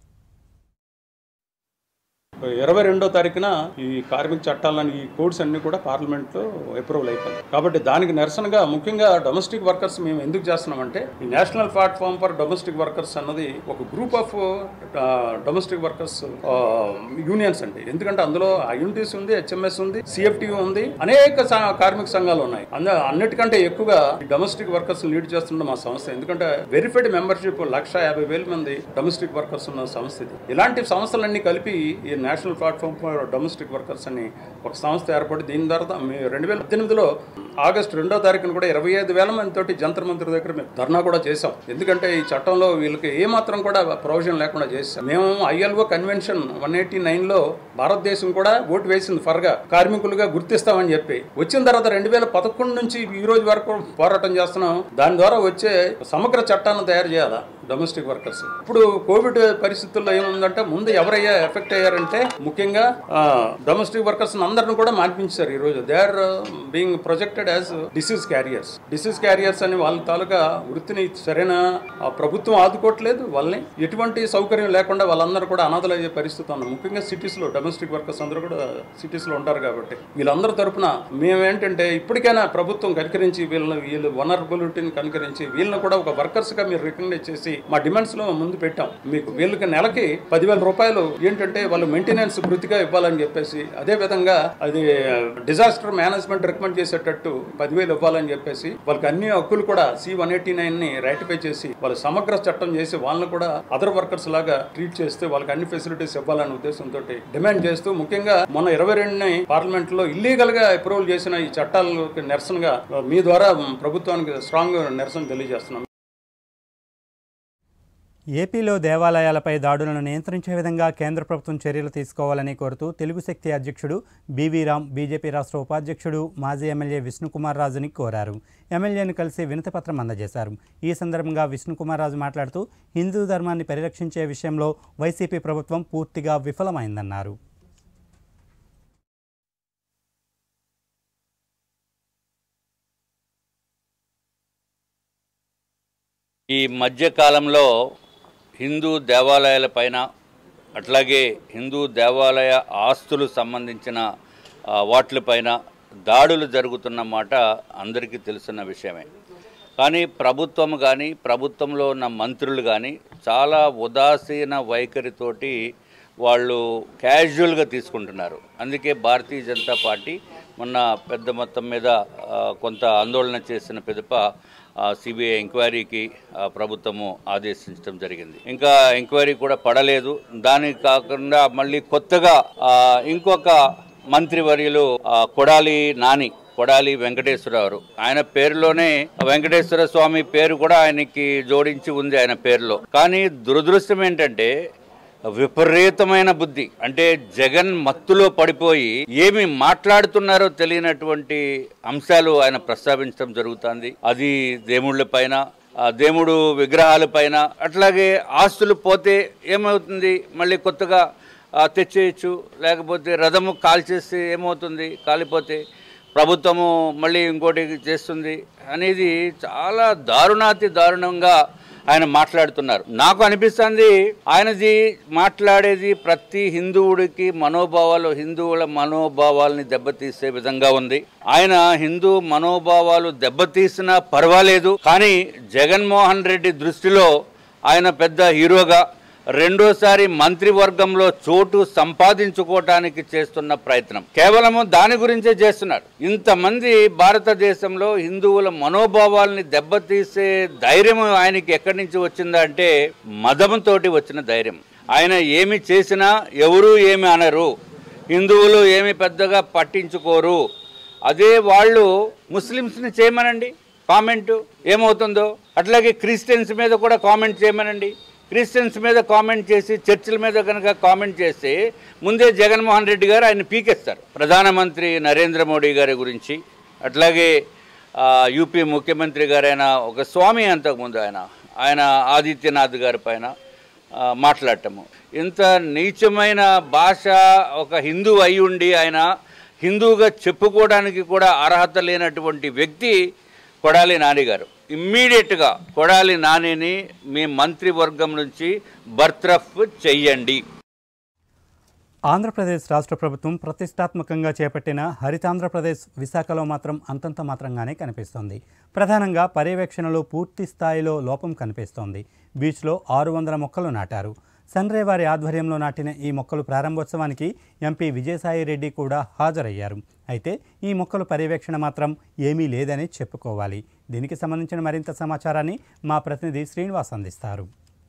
ఇరవై రెండో తారీఖున ఈ కార్మిక చట్టాలని ఈ కోడ్స్ అన్ని కూడా పార్లమెంట్లో అప్రూవల్ అయిపోయింది కాబట్టి దానికి నిరసనగా ముఖ్యంగా డొమెస్టిక్ వర్కర్స్ మేము ఎందుకు చేస్తున్నామంటే ఈ national platform for domestic workers అన్నది ఒక group of domestic workers unions అండి ఎందుకంటే అందులో ఐఎన్టీసీ ఉంది హెచ్ఎంఎస్ ఉంది సిఎఫ్టీ ఉంది అనేక స- కార్మిక సంఘాలు ఉన్నాయి అంద అన్నిటికంటే ఎక్కువగా ఈ డొమెస్టిక్ వర్కర్స్ లీడ్ చేస్తున్న మా సంస్థ ఎందుకంటే వెరిఫైడ్ మెంబర్షిప్ లక్ష యాభై వేల మంది డొమెస్టిక్ వర్కర్స్ ఉన్న సంస్థ ఇది ఇలాంటి సంస్థలన్నీ కలిపి ఈ national platform for domestic workers అని ఒక సంస్థ ఏర్పడి దీని ద్వారా మేము రెండు వేల పద్దెనిమిదిలో ఆగస్టు రెండో తారీఖున కూడా ఇరవై ఐదు వేల మంది తోటి జంతర్ మంత్రి దగ్గర మేము ధర్నా కూడా చేశాం ఎందుకంటే ఈ చట్టంలో వీళ్ళకి ఏ మాత్రం కూడా ప్రొవిజన్ లేకుండా చేశాం మేము ఐఎల్ఓ కన్వెన్షన్ వన్ ఎయిటీ నైన్లో భారతదేశం కూడా ఓటు వేసింది ఫర్గా కార్మికులుగా గుర్తిస్తామని చెప్పి వచ్చిన తర్వాత రెండు వేల పదకొండు నుంచి ఈ రోజు వరకు పోరాటం చేస్తున్నాం దాని ద్వారా వచ్చే సమగ్ర చట్టాన్ని తయారు చేయాలా డొమెస్టిక్ వర్కర్స్ ఇప్పుడు కోవిడ్ పరిస్థితుల్లో ఏముందంటే ముందు ఎవరయ్యా ఎఫెక్ట్ అయ్యారంటే ముఖ్యంగా డొమెస్టిక్ వర్కర్స్ అందరిని కూడా మార్పించారు ఈ రోజు they are being projected as disease carriers disease carriers అని వాళ్ళ తాలూకా వృత్తిని సరైన ఆ, ప్రభుత్వం ఆదుకోవట్లేదు వాళ్ళని ఎటువంటి సౌకర్యం లేకుండా వాళ్ళందరూ కూడా అనాథలయ్యే పరిస్థితి ఉంది ముఖ్యంగా సిటీస్ లో డొమెస్టిక్ వర్కర్స్ అందరూ కూడా సిటీస్ లో ఉంటారు కాబట్టి వీళ్ళందరి తరపున మేమేంటంటే ఇప్పటికైనా ప్రభుత్వం కనికరించి వీళ్ళని వీళ్ళు వనరబిలిటీని కనికరించి వీళ్ళని కూడా ఒక వర్కర్స్ గా మీరు రికగ్నైజ్ చేసి మా డిమాండ్స్ లో ముందు పెట్టాం మీకు వీళ్ళకి నెలకి పదివేల రూపాయలు ఏంటంటే వాళ్ళు మెయింటెనెన్స్ వృత్తిగా ఇవ్వాలని చెప్పేసి అదే విధంగా అది డిజాస్టర్ మేనేజ్మెంట్ రికమెండ్ చేసేటట్టు పదివేలు ఇవ్వాలని చెప్పేసి వాళ్ళకి అన్ని హక్కులు కూడా సి వన్ ఎయిటీ నైన్ ని రాటిఫై చేసి వాళ్ళు సమగ్ర చట్టం చేసి వాళ్ళని కూడా అదర్ వర్కర్స్ లాగా ట్రీట్ చేస్తే వాళ్ళకి అన్ని ఫెసిలిటీస్ ఇవ్వాలనే ఉద్దేశంతో డిమాండ్ చేస్తూ ముఖ్యంగా మొన్న ఇరవై రెండుని పార్లమెంట్ లో ఇల్లీగల్ గా అప్రూవల్ చేసిన ఈ చట్టాలకు నిరసనగా మీ ద్వారా ప్రభుత్వానికి స్ట్రాంగ్ నిరసన తెలియజేస్తున్నాం ఏపీలో దేవాలయాలపై దాడులను నియంత్రించే విధంగా కేంద్ర ప్రభుత్వం చర్యలు తీసుకోవాలని కోరుతూ తెలుగు శక్తి అధ్యక్షుడు బీవీ రామ్ బీజేపీ రాష్ట్ర ఉపాధ్యక్షుడు మాజీ ఎమ్మెల్యే విష్ణుకుమార్ రాజుని కోరారు ఎమ్మెల్యేను కలిసి వినతిపత్రం అందజేశారు ఈ సందర్భంగా విష్ణుకుమార్ రాజు మాట్లాడుతూ హిందూ ధర్మాన్ని పరిరక్షించే విషయంలో వైసీపీ ప్రభుత్వం పూర్తిగా విఫలమైందన్నారు ఈ మధ్య కాలంలో హిందూ దేవాలయాల పైన అట్లాగే హిందూ దేవాలయ ఆస్తులు సంబంధించిన ఆ, వాటిపైన దాడులు జరుగుతున్న మాట అందరికీ తెలుసున్న విషయమే కానీ ప్రభుత్వం కానీ ప్రభుత్వంలో ఉన్న మంత్రులు కానీ చాలా ఉదాసీన వైఖరితోటి వాళ్ళు క్యాజువల్గా తీసుకుంటున్నారు అందుకే భారతీయ జనతా పార్టీ మొన్న పెద్ద మొత్తం మీద ఆ, కొంత ఆందోళన చేసిన పిదప సిబిఐ ఎంక్వైరీకి ఆ, ప్రభుత్వము ఆదేశించడం జరిగింది ఇంకా ఎంక్వైరీ కూడా పడలేదు దానికి కాకుండా మళ్ళీ కొత్తగా ఆ, ఇంకొక మంత్రివర్యులు ఆ, కొడాలి నాని కొడాలి వెంకటేశ్వరరావు ఆయన పేరులోనే వెంకటేశ్వర స్వామి పేరు కూడా ఆయనకి జోడించి ఉంది ఆయన పేరులో కానీ దురదృష్టం ఏంటంటే విపరీతమైన బుద్ధి అంటే జగన్ మత్తులో పడిపోయి ఏమి మాట్లాడుతున్నారో తెలియనటువంటి అంశాలు ఆయన ప్రస్తావించడం జరుగుతుంది అది దేవుళ్ళ పైన ఆ దేవుడు విగ్రహాల పైన అట్లాగే ఆస్తులు పోతే ఏమవుతుంది మళ్ళీ కొత్తగా ఆ, తెచ్చేయచ్చు లేకపోతే రథము కాల్చేస్తే ఏమవుతుంది కాలిపోతే ప్రభుత్వము మళ్ళీ ఇంకోటి చేస్తుంది అనేది చాలా దారుణాతి దారుణంగా ఆయన మాట్లాడుతున్నారు నాకు అనిపిస్తుంది ఆయనది మాట్లాడేది ప్రతి హిందువుడికి మనోభావాలు హిందువుల మనోభావాల్ని దెబ్బతీసే విధంగా ఉంది ఆయన హిందూ మనోభావాలు దెబ్బతీసినా పర్వాలేదు కానీ జగన్మోహన్ రెడ్డి దృష్టిలో ఆయన పెద్ద హీరోగా రెండోసారి మంత్రివర్గంలో చోటు సంపాదించుకోవటానికి చేస్తున్న ప్రయత్నం కేవలము దాని గురించే చేస్తున్నారు ఇంతమంది భారతదేశంలో హిందువుల మనోభావాల్ని దెబ్బతీసే ధైర్యం ఆయనకి ఎక్కడి నుంచి వచ్చిందంటే మదంతోటి వచ్చిన ధైర్యం ఆయన ఏమి చేసినా ఎవరూ ఏమి అనరు హిందువులు ఏమి పెద్దగా పట్టించుకోరు అదే వాళ్ళు ముస్లిమ్స్ని చేయమనండి కామెంట్ ఏమవుతుందో అట్లాగే క్రిస్టియన్స్ మీద కూడా కామెంట్ చేయమనండి క్రిస్టియన్స్ మీద కామెంట్ చేసి చర్చిల మీద కనుక కామెంట్ చేస్తే ముందే జగన్మోహన్ రెడ్డి గారు ఆయన పీకేస్తారు ప్రధానమంత్రి నరేంద్ర మోడీ గారి గురించి అట్లాగే ఆ, యూపీ ముఖ్యమంత్రి గారైన ఒక స్వామి అంతకుముందు ఆయన ఆయన ఆదిత్యనాథ్ గారి పైన ఆ, మాట్లాడటము ఇంత నీచమైన భాష ఒక హిందూ అయి ఉండి ఆయన హిందువుగా చెప్పుకోవడానికి కూడా అర్హత లేనటువంటి వ్యక్తి కొడాలి నాని గారు ఇమ్మీడియట్గా కొడాలి నానిని మీ మంత్రివర్గం నుంచి బర్త్రఫ్ చెయ్యండి ఆంధ్రప్రదేశ్ రాష్ట్ర ప్రభుత్వం ప్రతిష్టాత్మకంగా చేపట్టిన హరితాంధ్రప్రదేశ్ విశాఖలో మాత్రం అంతంత మాత్రంగానే కనిపిస్తోంది ప్రధానంగా పర్యవేక్షణలో పూర్తి స్థాయిలో లోపం కనిపిస్తోంది బీచ్లో ఆరు వందల మొక్కలు నాటారు సన్రే వారి ఆధ్వర్యంలో నాటిన ఈ మొక్కలు ప్రారంభోత్సవానికి ఎంపీ విజయసాయి రెడ్డి కూడా హాజరయ్యారు అయితే ఈ మొక్కలు పర్యవేక్షణ మాత్రం ఏమీ లేదని చెప్పుకోవాలి దీనికి సంబంధించిన మరింత సమాచారాన్ని మా ప్రతినిధి శ్రీనివాస్ అందిస్తారు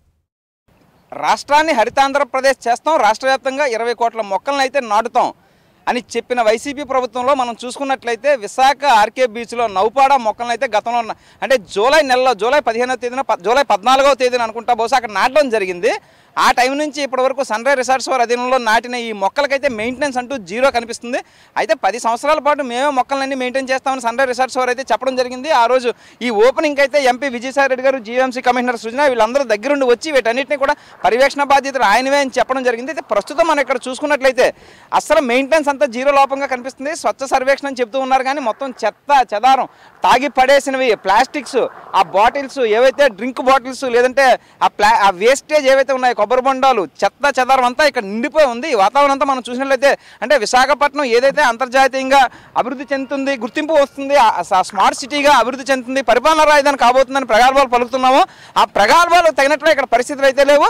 రాష్ట్రాన్ని హరితాంధ్రప్రదేశ్ చేస్తాం రాష్ట్ర వ్యాప్తంగా ఇరవై కోట్ల మొక్కలను అయితే నాటుతాం అని చెప్పిన వైసీపీ ప్రభుత్వంలో మనం చూసుకున్నట్లయితే విశాఖ ఆర్కే బీచ్లో నౌపాడ మొక్కలను అయితే గతంలో ఉన్న- అంటే జూలై నెలలో జూలై పదిహేనవ తేదీన ప- జూలై పద్నాలుగవ తేదీన అనుకుంటా బహుశా అక్కడ నాటడం జరిగింది ఆ టైం నుంచి ఇప్పటి వరకు సన్ రైజ్ రిసార్ట్స్ వారి అధీనంలో నాటిన ఈ మొక్కలకైతే మెయింటెనెన్స్ అంటూ జీరో కనిపిస్తుంది అయితే పది సంవత్సరాల పాటు మేమే మొక్కలన్నీ మెయింటైన్ చేస్తామని సన్ రైజ్ రిసార్ట్స్ వారు అయితే చెప్పడం జరిగింది ఆ రోజు ఈ ఓపెనింగ్ అయితే ఎంపీ విజయసాయి రెడ్డి గారు జీఎంసీ కమిషనర్ సృజన వీళ్ళందరూ దగ్గరుండి వచ్చి వీటన్నిటిని కూడా పర్యవేక్షణ బాధ్యతలు ఆయనవే అని చెప్పడం జరిగింది అయితే ప్రస్తుతం మనం ఇక్కడ చూసుకున్నట్లయితే అసలు మెయింటెనెన్స్ అంతా జీరో లోపంగా కనిపిస్తుంది స్వచ్ఛ సర్వేక్షణ అని చెప్తూ ఉన్నారు కానీ మొత్తం చెత్త చెదారం తాగి పడేసినవి ప్లాస్టిక్స్ ఆ బాటిల్స్ ఏవైతే డ్రింక్ బాటిల్స్ లేదంటే ఆ ప్లా ఆ వేస్టేజ్ ఏవైతే ఉన్నాయో కొబ్బరి బొండాలు చెత్త చెదారం అంతా ఇక్కడ నిండిపోయి ఉంది ఈ వాతావరణం అంతా మనం చూసినట్లయితే అంటే విశాఖపట్నం ఏదైతే అంతర్జాతీయంగా అభివృద్ధి చెందుతుంది గుర్తింపు వస్తుంది ఆ- ఆ స్మార్ట్ సిటీగా అభివృద్ధి చెందుతుంది పరిపాలన రాజధాని కాబోతుందని ప్రగల్భాలు పలుకుతున్నాము ఆ ప్రగల్భాలు తగినట్లు ఇక్కడ పరిస్థితులు అయితే లేవు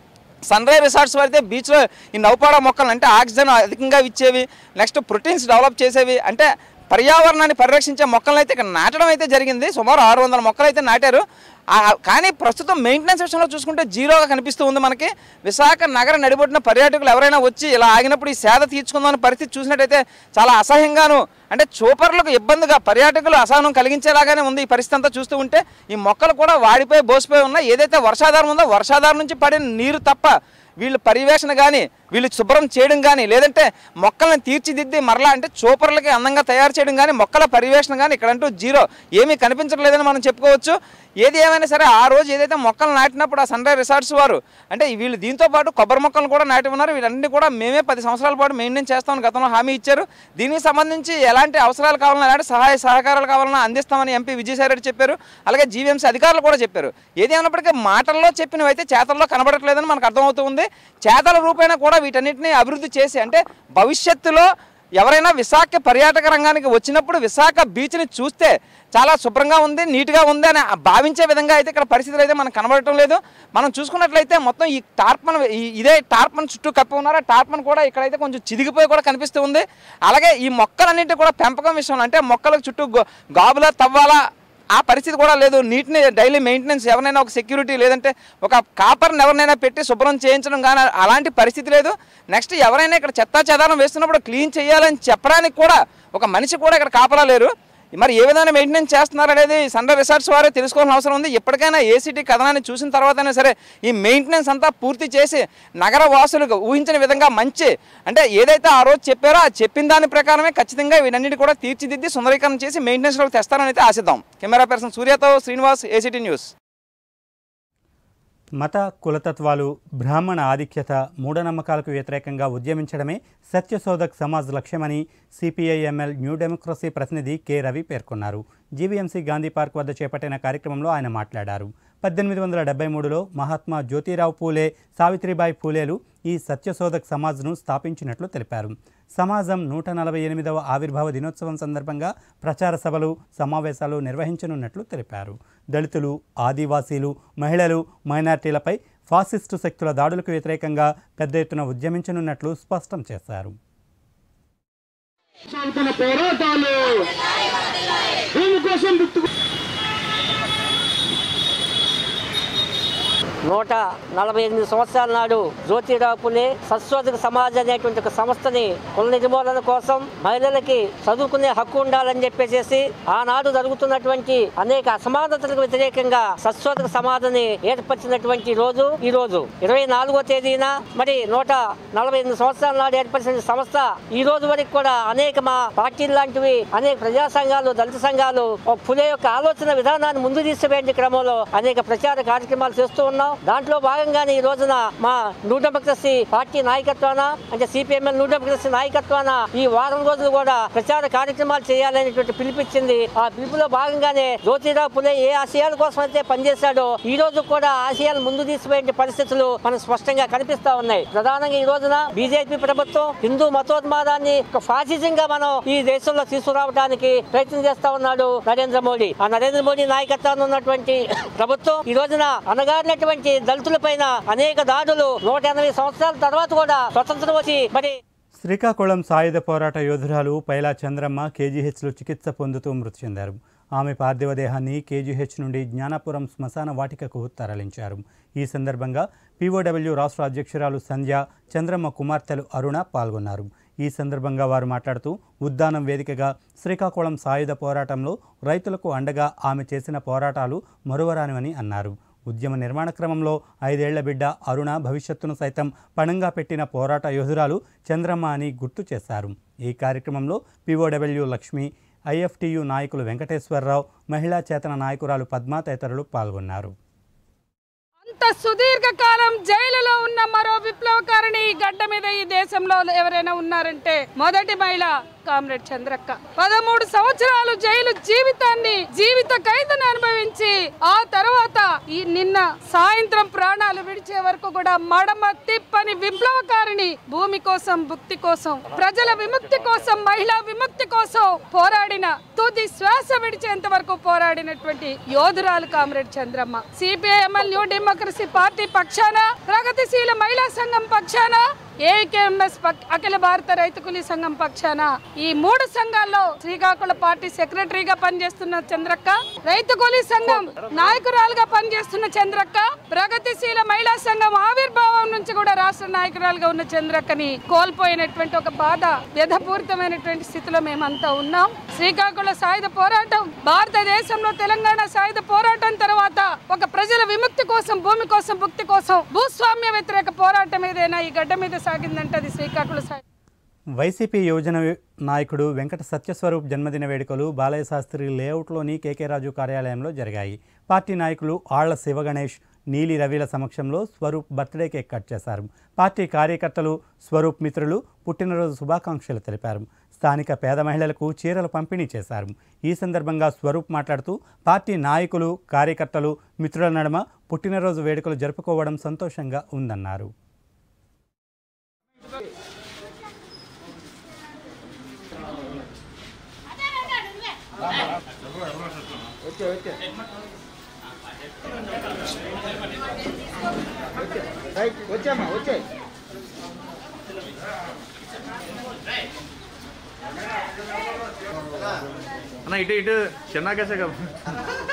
సన్ రైజ్ రిసార్ట్స్ వారితే బీచ్లో ఈ నౌపాడ మొక్కలు అంటే ఆక్సిజన్ అధికంగా ఇచ్చేవి నెక్స్ట్ ప్రోటీన్స్ డెవలప్ చేసేవి అంటే పర్యావరణాన్ని పరిరక్షించే మొక్కలను అయితే ఇక్కడ నాటడం అయితే జరిగింది సుమారు ఆరు వందల మొక్కలు అయితే నాటారు ఆ- కానీ ప్రస్తుతం మెయింటెనెన్స్ విషయంలో చూసుకుంటే జీరోగా కనిపిస్తూ ఉంది మనకి విశాఖ నగర నడిబొట్టిన పర్యాటకులు ఎవరైనా వచ్చి ఇలా ఆగినప్పుడు ఈ సేద తీర్చుకుందామని పరిస్థితి చూసినట్టయితే చాలా అసహ్యంగాను అంటే చూపర్లకు ఇబ్బందిగా పర్యాటకులు అసహనం కలిగించేలాగానే ఉంది ఈ పరిస్థితి అంతా చూస్తూ ఉంటే ఈ మొక్కలు కూడా వాడిపోయి బోసిపోయి ఉన్నాయి ఏదైతే వర్షాధారం ఉందో వర్షాధారం నుంచి పడిన నీరు తప్ప వీళ్ళు పర్యవేక్షణ కానీ వీళ్ళు శుభ్రం చేయడం కానీ లేదంటే మొక్కలను తీర్చిదిద్ది మరలా అంటే చూపర్లకి అందంగా తయారు చేయడం కానీ మొక్కల పర్యవేక్షణ కానీ ఇక్కడంటూ జీరో ఏమీ కనిపించట్లేదని మనం చెప్పుకోవచ్చు ఏది ఏమైనా సరే ఆ రోజు ఏదైతే మొక్కలు నాటినప్పుడు ఆ సన్ రైజ్ రిసార్ట్స్ వారు అంటే వీళ్ళు దీంతో పాటు కొబ్బరి మొక్కలను కూడా నాటి ఉన్నారు వీటన్ని కూడా మేమే పది సంవత్సరాల పాటు మెయింటైన్ చేస్తామని గతంలో హామీ ఇచ్చారు దీనికి సంబంధించి ఎలాంటి అవసరాలు కావాలన్నా ఎలాంటి సహాయ సహకారాలు కావాలన్నా అందిస్తామని ఎంపీ విజయసాయి రెడ్డి చెప్పారు అలాగే జీవీఎంసీ అధికారులు కూడా చెప్పారు ఏది ఏమైనప్పటికీ మాటల్లో చెప్పినవి అయితే చేతల్లో కనబడట్లేదని మనకు అర్థమవుతుంది చేతల రూపేణా కూడా వీటన్నిటిని అభివృద్ధి చేసి అంటే భవిష్యత్తులో ఎవరైనా విశాఖ పర్యాటక రంగానికి వచ్చినప్పుడు విశాఖ బీచ్ని చూస్తే చాలా శుభ్రంగా ఉంది నీట్గా ఉంది అని భావించే విధంగా అయితే ఇక్కడ పరిస్థితులు అయితే మనకు కనబడటం లేదు మనం చూసుకున్నట్లయితే మొత్తం ఈ టార్పన్ ఈ- ఇదే టార్పన్ చుట్టూ కప్పి ఉన్నారు ఆ టార్పన్ కూడా ఇక్కడైతే కొంచెం చిదిగిపోయి కూడా కనిపిస్తూ ఉంది అలాగే ఈ మొక్కలన్నింటి కూడా పెంపకం విషయంలో అంటే మొక్కలకు చుట్టూ గో- గాబులా తవ్వాలా ఆ పరిస్థితి కూడా లేదు నీటిని డైలీ మెయింటెనెన్స్ ఎవరైనా ఒక సెక్యూరిటీ లేదంటే ఒక కాపర్ని ఎవరినైనా పెట్టి శుభ్రం చేయించడం కానీ అలాంటి పరిస్థితి లేదు నెక్స్ట్ ఎవరైనా ఇక్కడ చెత్తా చెదారం వేస్తున్నప్పుడు క్లీన్ చేయాలని చెప్పడానికి కూడా ఒక మనిషి కూడా ఇక్కడ కాపలా లేరు మరి ఏ విధంగా మెయింటెనెన్స్ చేస్తున్నారు అనేది సన్డర్ రిసార్ట్స్ వారే తెలుసుకోవాల్సిన అవసరం ఉంది ఇప్పటికైనా ఏసీటీ కథనాన్ని చూసిన తర్వాతైనా సరే ఈ మెయింటెనెన్స్ అంతా పూర్తి చేసి నగర వాసులకు ఊహించిన విధంగా మంచి అంటే ఏదైతే ఆ రోజు చెప్పారో ఆ చెప్పిన దాని ప్రకారమే ఖచ్చితంగా వీటన్నిటి కూడా తీర్చిదిద్ది సుందరీకరణ చేసి మెయింటెనెన్స్లోకి తెస్తారని అయితే ఆశిద్దాం కెమెరా పర్సన్ సూర్యతో శ్రీనివాస్ ఏసీటీ న్యూస్ మత కులతత్వాలు బ్రాహ్మణ ఆధిక్యత మూఢనమ్మకాలకు వ్యతిరేకంగా ఉద్యమించడమే సత్యశోధక్ సమాజ్ లక్ష్యమని సిపిఐఎంఎల్ న్యూ డెమోక్రసీ ప్రతినిధి కె రవి పేర్కొన్నారు జీవీఎంసీ గాంధీ పార్క్ వద్ద చేపట్టిన కార్యక్రమంలో ఆయన మాట్లాడారు పద్దెనిమిది వందల డెబ్బై మూడులో మహాత్మా జ్యోతిరావు పూలే సావిత్రిబాయి పూలేలు ఈ సత్యశోధక్ సమాజ్ను స్థాపించినట్లు తెలిపారు సమాజం నూట నలభై ఎనిమిదవ ఆవిర్భావ దినోత్సవం సందర్భంగా ప్రచార సభలు సమావేశాలు నిర్వహించనున్నట్లు తెలిపారు దళితులు ఆదివాసీలు మహిళలు మైనార్టీలపై ఫాసిస్టు శక్తుల దాడులకు వ్యతిరేకంగా పెద్ద ఎత్తున ఉద్యమించనున్నట్లు స్పష్టం చేశారు తన పోరాటాలు భూమి కోసం నూట నలభై ఎనిమిది సంవత్సరాల నాడు జ్యోతిరావు పులే సత్శోధక సమాజ్ అనేటువంటి ఒక సంస్థని కుల నిర్మూలన కోసం మహిళలకి చదువుకునే హక్కు ఉండాలని చెప్పేసి ఆనాడు జరుగుతున్నటువంటి అనేక అసమానతలకు వ్యతిరేకంగా సత్శోధక సమాధిని ఏర్పరిచినటువంటి రోజు ఈ రోజు ఇరవై నాలుగో తేదీన మరి నూట నలభై ఎనిమిది సంవత్సరాల నాడు ఏర్పరిచిన సంస్థ ఈ రోజు వరకు కూడా అనేక మా పార్టీలు లాంటివి అనేక ప్రజా సంఘాలు దళిత సంఘాలు ఓ పులే యొక్క ఆలోచన విధానాన్ని ముందు తీసుకుపోయే క్రమంలో అనేక ప్రచార కార్యక్రమాలు చేస్తూ ఉన్నాం దాంట్లో భాగంగానే ఈ రోజున మా న్యూ డెమోక్రసీ పార్టీ నాయకత్వాన అంటే సిపిఎంఎల్ న్యూ డెమోక్రసీ నాయకత్వాన ఈ వారం రోజులు కూడా ప్రచార కార్యక్రమాలు చేయాలనేటువంటి పిలిపించింది ఆ పిలుపులో భాగంగానే జ్యోతిరావు పులే ఏ ఆశయాల కోసం అయితే పనిచేశాడో ఈ రోజు కూడా ఆశయాలు ముందు తీసుకుపోయే పరిస్థితులు మనకు స్పష్టంగా కనిపిస్తా ఉన్నాయి ప్రధానంగా ఈ రోజున బీజేపీ ప్రభుత్వం హిందూ మతోన్మాదాన్ని ఒక ఫాసిజం గా మనం ఈ దేశంలో తీసుకురావడానికి ప్రయత్నం చేస్తా ఉన్నాడు నరేంద్ర మోడీ ఆ నరేంద్ర మోడీ నాయకత్వాన్ని ఉన్నటువంటి ప్రభుత్వం ఈ రోజున అనగారినటువంటి దళితుల పైన అనేక దాడులు నూట ఎనభై సంవత్సరాల తర్వాత కూడా స్వతంత్రం వచ్చి మరి శ్రీకాకుళం సాయుధ పోరాట యోధురాలు పైలా చంద్రమ్మ కేజీహెచ్లో చికిత్స పొందుతూ మృతి చెందారు ఆమె పార్థివ దేహాన్ని కేజీహెచ్ నుండి జ్ఞానాపురం శ్మశాన వాటికకు తరలించారు ఈ సందర్భంగా పీఓడబ్ల్యూ రాష్ట్ర అధ్యక్షురాలు సంధ్య చంద్రమ్మ కుమార్తెలు అరుణ పాల్గొన్నారు ఈ సందర్భంగా వారు మాట్లాడుతూ ఉద్దానం వేదికగా శ్రీకాకుళం సాయుధ పోరాటంలో రైతులకు అండగా ఆమె చేసిన పోరాటాలు మరువరానివని అన్నారు ఉద్యమ నిర్మాణ క్రమంలో ఐదేళ్ల బిడ్డ అరుణ భవిష్యత్తును సైతం పణంగా పెట్టిన పోరాట యోధురాలు చంద్రమ్మ అని గుర్తు చేశారు ఈ కార్యక్రమంలో పీఓడబ్ల్యూ లక్ష్మి ఐఎఫ్టియు నాయకులు వెంకటేశ్వరరావు మహిళా చేతన నాయకురాలు పద్మా తదితరులు పాల్గొన్నారు అంత సుదీర్ఘకాలం జైలులో ఉన్న మరో విప్లవకారిణి ఈ గడ్డ మీద ఈ దేశంలో ఎవరైనా ఉన్నారంటే మొదటి మహిళ కామ్రేడ్ చంద్రక్క పదమూడు సంవత్సరాలు జైలు జీవితాన్ని జీవిత ఖైదును అనుభవించి ఆ తర్వాత ఈ నిన్న సాయంత్రం ప్రాణాలు విడిచే వరకు కూడా మడమ తిప్పని విప్లవకారిణి భూమి కోసం భుక్తి కోసం ప్రజల విముక్తి కోసం మహిళా విముక్తి కోసం పోరాడిన తుది శ్వాస విడిచేంత వరకు పోరాడినటువంటి యోధురాలు comrade Chandramma CPIML new Democracy party పక్షాన ప్రగతిశీల మహిళా సంఘం పక్షాన ఏకేఎంఎస్ అఖిల భారత రైతు కూలీ సంఘం పక్షాన ఈ మూడు సంఘాల్లో శ్రీకాకుళం పార్టీ సెక్రటరీగా పనిచేస్తున్న చంద్రక్క రైతు కూలీ సంఘం నాయకురాలుగా పనిచేస్తున్న చంద్రక్క ప్రగతిశీల మహిళా సంఘం ఆవిర్భావం నుంచి కూడా రాష్ట్ర నాయకురాలుగా ఉన్న చంద్రక్కని కోల్పోయినటువంటి ఒక బాధ వ్యధపూరితమైనటువంటి స్థితిలో మేమంతా ఉన్నాం శ్రీకాకుళం సాయుధ పోరాటం భారతదేశంలో తెలంగాణ సాయుధ పోరాటం తర్వాత ఒక ప్రజల విముక్తి కోసం భూమి కోసం భుక్తి కోసం భూస్వామ్య వ్యతిరేక పోరాటం ఏదైనా ఈ గడ్డ మీద సాగిందంటే అది శ్రీకాకుళం సాయుధ వైసీపీ యువజన నాయకుడు వెంకట సత్యస్వరూప్ జన్మదిన వేడుకలు బాలయ్య శాస్త్రి లేఅవుట్లోని కేకే రాజు కార్యాలయంలో జరిగాయి పార్టీ నాయకులు ఆళ్ల శివగణేష్ నీలి రవిల సమక్షంలో స్వరూప్ బర్త్డే కేక్ కట్ చేశారు పార్టీ కార్యకర్తలు స్వరూప్ మిత్రులు పుట్టినరోజు శుభాకాంక్షలు తెలిపారు స్థానిక పేద మహిళలకు చీరలు పంపిణీ చేశారు ఈ సందర్భంగా స్వరూప్ మాట్లాడుతూ పార్టీ నాయకులు కార్యకర్తలు మిత్రుల నడుమ పుట్టినరోజు వేడుకలు జరుపుకోవడం సంతోషంగా ఉందన్నారు వచ్చామ్మా వచ్చే అన్న ఇటు ఇటు చిన్న కేసే కదా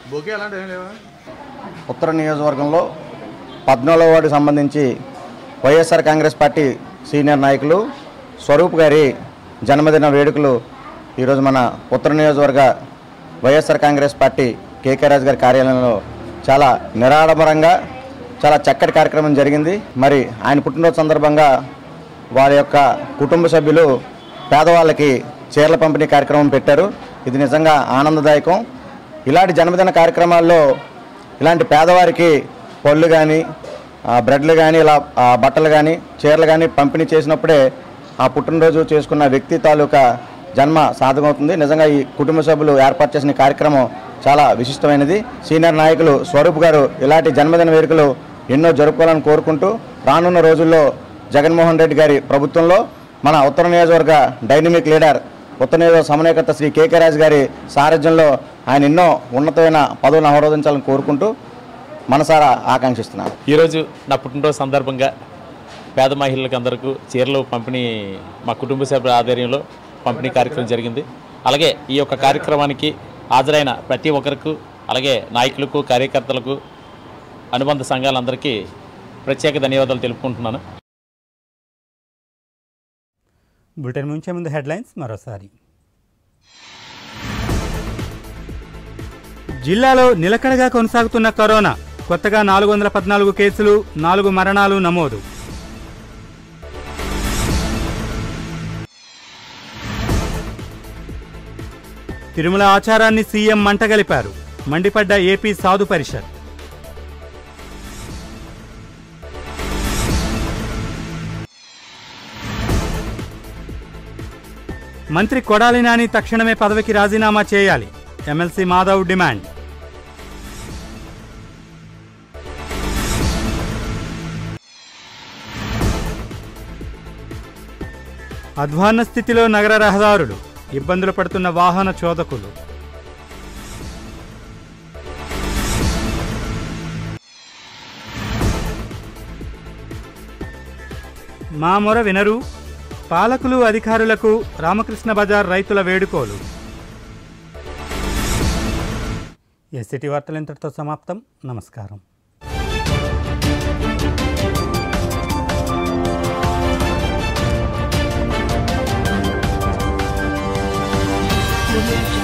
బొకే అలాంటివి ఏం లేవా ఉత్తర నియోజకవర్గంలో పద్నాలుగో వార్డుకు సంబంధించి వైఎస్ఆర్ కాంగ్రెస్ పార్టీ సీనియర్ నాయకులు స్వరూప్ గారి జన్మదిన వేడుకలు ఈరోజు మన ఉత్తర నియోజకవర్గ YSR Congress party KK Raju గారి కార్యాలయంలో చాలా నిరాడంబరంగా చాలా చక్కటి కార్యక్రమం జరిగింది మరి ఆయన పుట్టినరోజు సందర్భంగా వారి యొక్క కుటుంబ సభ్యులు పేదవాళ్ళకి చీరల పంపిణీ కార్యక్రమం పెట్టారు ఇది నిజంగా ఆనందదాయకం ఇలాంటి జన్మదిన కార్యక్రమాల్లో ఇలాంటి పేదవారికి పళ్ళు కానీ బ్రెడ్లు కానీ ఇలా ఆ, బట్టలు కానీ చీరలు కానీ పంపిణీ చేసినప్పుడే ఆ పుట్టినరోజు చేసుకున్న వ్యక్తి తాలూకా జన్మ సాధకమవుతుంది నిజంగా ఈ కుటుంబ సభ్యులు ఏర్పాటు చేసిన ఈ కార్యక్రమం చాలా విశిష్టమైనది సీనియర్ నాయకులు స్వరూప్ గారు ఇలాంటి జన్మదిన వేడుకలు ఎన్నో జరుపుకోవాలని కోరుకుంటూ రానున్న రోజుల్లో జగన్మోహన్ రెడ్డి గారి ప్రభుత్వంలో మన ఉత్తర నియోజకవర్గ డైనమిక్ లీడర్ ఉత్తర నియోజకవర్గ సమన్వయకర్త శ్రీ కేకే రాజు గారి సారథ్యంలో ఆయన ఎన్నో ఉన్నతమైన పదవులను ఆహ్వానించాలని కోరుకుంటూ మనసారా ఆకాంక్షిస్తున్నాను ఈరోజు నా పుట్టినరోజు సందర్భంగా పేద మహిళలకు అందరికీ చీరలు పంపిణీ మా కుటుంబ సభ్యుల ఆధ్వర్యంలో పంపిణీ కార్యక్రమం జరిగింది అలాగే ఈ యొక్క కార్యక్రమానికి హాజరైన ప్రతి ఒక్కరికి అలాగే నాయకులకు కార్యకర్తలకు అనుబంధ సంఘాలందరికీ ప్రత్యేక ధన్యవాదాలు తెలుపుకుంటున్నాను బులెటిన్ ముంచే ముందు హెడ్లైన్స్ మరోసారి జిల్లాలో నిలకడగా కొనసాగుతున్న కరోనా కొత్తగా నాలుగు వందల పద్నాలుగు కేసులు నాలుగు మరణాలు నమోదు తిరుమల ఆచారాన్ని సీఎం మంటగలిపారు మండిపడ్డ ఏపీ సాధు పరిషత్ మంత్రి కొడాలి నాని తక్షణమే పదవికి రాజీనామా చేయాలి ఎమ్మెల్సీ మాధవ్ డిమాండ్ అధ్వాన్న స్థితిలో నగర రహదారులు ఇబ్బందులు పడుతున్న వాహన చోదకులు మా మొర వినరు పాలకులు అధికారులకు రామకృష్ణ బజార్ రైతుల వేడుకోలు ఎస్సిటీ వార్తలు ఇంతటితో సమాప్తం నమస్కారం Audio